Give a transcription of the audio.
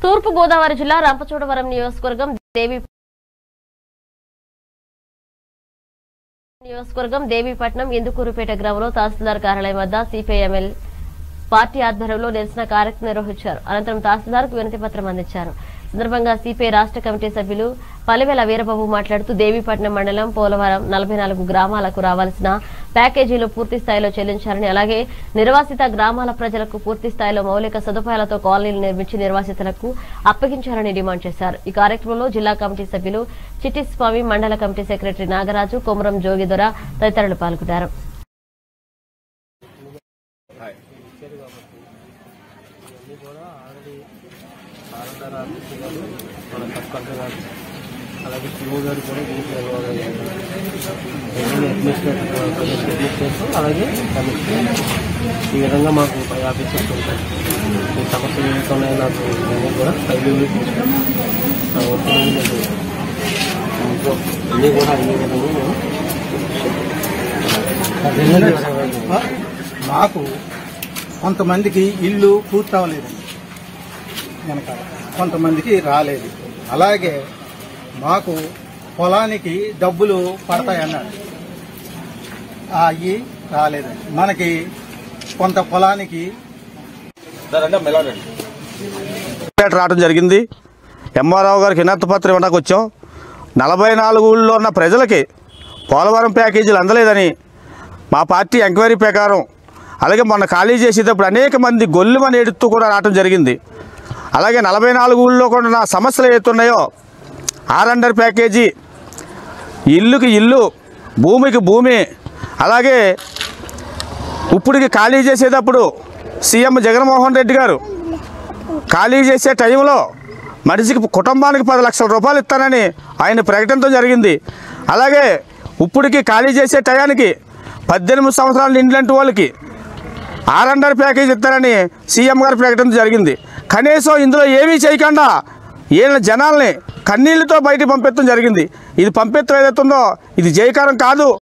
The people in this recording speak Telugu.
తూర్పు గోదావరి జిల్లా రంపచోడవరం నియోజకవర్గం దేవి నియోజకవర్గం దేవీపట్నం ఇందుకూరుపేట గ్రామంలో తహసీల్దార్ కార్యాలయం వద్ద సిపిఐఎంఎల్ పార్టీ ఆధ్వర్యంలో నిరసన కార్యక్రమం నిర్వహించారు అనంతరం తహసీల్దార్కు వినతి పత్రం అందించారు సందర్భంగా సిపిఐ రాష్ట్ర కమిటీ సభ్యులు పలివెల వీరబాబు మాట్లాడుతూ దేవీపట్నం మండలం పోలవరం నలభై నాలుగు గ్రామాలకు రావాల్సిన ప్యాకేజీలు పూర్తి స్థాయిలో చెల్లించాలని అలాగే నిర్వాసిత గ్రామాల ప్రజలకు పూర్తి స్థాయిలో మౌలిక సదుపాయాలతో కాలనీలు నిర్మించి నిర్వాసితులకు అప్పగించాలని డిమాండ్ చేశారు ఈ కార్యక్రమంలో జిల్లా కమిటీ సభ్యులు చిట్టి స్వామి మండల కమిటీ సెక్రటరీ నాగరాజు కొమరం జోగిదొర తదితరులు పాల్గొన్నారు ఇవన్నీ కూడా ఆల్రెడీ ఆర్ఎన్ఆర్ ఆఫీసర్ గారు మన సర్పంచ్ గారు అలాగే సిఓ గారు కూడా దీనికి అడ్మినిస్ట్రేటర్ అడ్మినిస్ట్రేషన్ అలాగే కమిషనర్ ఈ విధంగా మాకు పై ఆఫీసర్స్ ఉంటాయి ఈ సమస్యలు ఏమిటన్నాయో నాకు ఇవన్నీ కూడా ఫైల్ నా ఒత్తిడి నేను ఇంట్లో అన్నీ కూడా అన్ని విధంగా నేను మాకు కొంతమందికి ఇల్లు పూర్తి అవ్వలేదండి వెనకాల కొంతమందికి రాలేదు అలాగే మాకు పొలానికి డబ్బులు పడతాయన్నాడు అవి రాలేదండి మనకి కొంత పొలానికి పేట రావడం జరిగింది ఎంఆర్ఓ గారికి వినతి పత్రం ఇవ్వడానికి వచ్చాం నలభై నాలుగు ఊళ్ళో ఉన్న ప్రజలకి పోలవరం ప్యాకేజీలు అందలేదని మా పార్టీ ఎంక్వైరీ ప్రకారం అలాగే మొన్న ఖాళీ చేసేటప్పుడు అనేక మంది గొల్లుమని ఎడుతూ కూడా రావడం జరిగింది అలాగే నలభై నాలుగు ఊళ్ళో కూడా ఉన్న సమస్యలు ఏతున్నాయో ఆర్ అండర్ ప్యాకేజీ ఇల్లుకి ఇల్లు భూమికి భూమి అలాగే ఇప్పుడుకి ఖాళీ చేసేటప్పుడు సీఎం జగన్మోహన్ రెడ్డి గారు ఖాళీ చేసే టైంలో మనిషికి కుటుంబానికి పది లక్షల రూపాయలు ఇస్తానని ఆయన ప్రకటనతో జరిగింది అలాగే ఇప్పటికి ఖాళీ చేసే టయానికి పద్దెనిమిది సంవత్సరాల నిండినట్టు వాళ్ళకి ఆర్ అండర్ ప్యాకేజ్ ఇస్తారని సీఎం గారి ప్రకటన జరిగింది కనీసం ఇందులో ఏమీ చేయకుండా ఈయన జనాల్ని కన్నీళ్లతో బయటికి పంపించడం జరిగింది ఇది పంపించడం ఏదైతుందో ఇది జయకరం కాదు